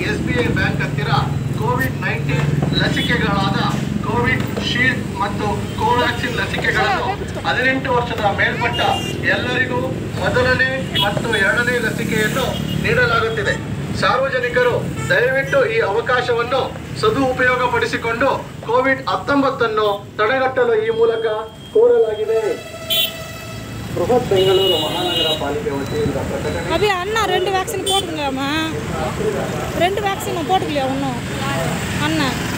S B I bank ಹತ್ತಿರ Covid nineteen ಲಸಿಕೆಗಳಾದ Covishield ಮತ್ತು ಕೋವ್ಯಾಕ್ಸಿನ್ ಲಸಿಕೆಗಳನ್ನು ಹದಿನೆಂಟು ವರ್ಷದ ಮೇಲ್ಪಟ್ಟ ಎಲ್ಲರಿಗೂ ಮೊದಲನೇ ಮತ್ತು ಎರಡನೇ ಲಸಿಕೆಯನ್ನು ನೀಡಲಾಗುತ್ತಿದೆ ಸಾರ್ವಜನಿಕರು ದಯವಿಟ್ಟು ಈ ಅವಕಾಶವನ್ನು ಸದುಪಯೋಗ ಪಡಿಸಿಕೊಂಡು ಕೋವಿಡ್ ಹತ್ತೊಂಬತ್ತನ್ನು ತಡೆಗಟ್ಟಲು ಈ ಮೂಲಕ ಕೋರಲಾಗಿದೆ ಬೃಹತ್ ಬೆಂಗಳೂರು ಮಹಾನಗರ ಪಾಲಿಕೆ ವತಿಯಿಂದ ಪ್ರಕಟಣೆ அபி அண்ணா ரெண்டு வேக்சின் போட்டுக்கலாமா ரெண்டு வேக்சின் போட்டுக்கலையா ஒன்றும் அண்ணன்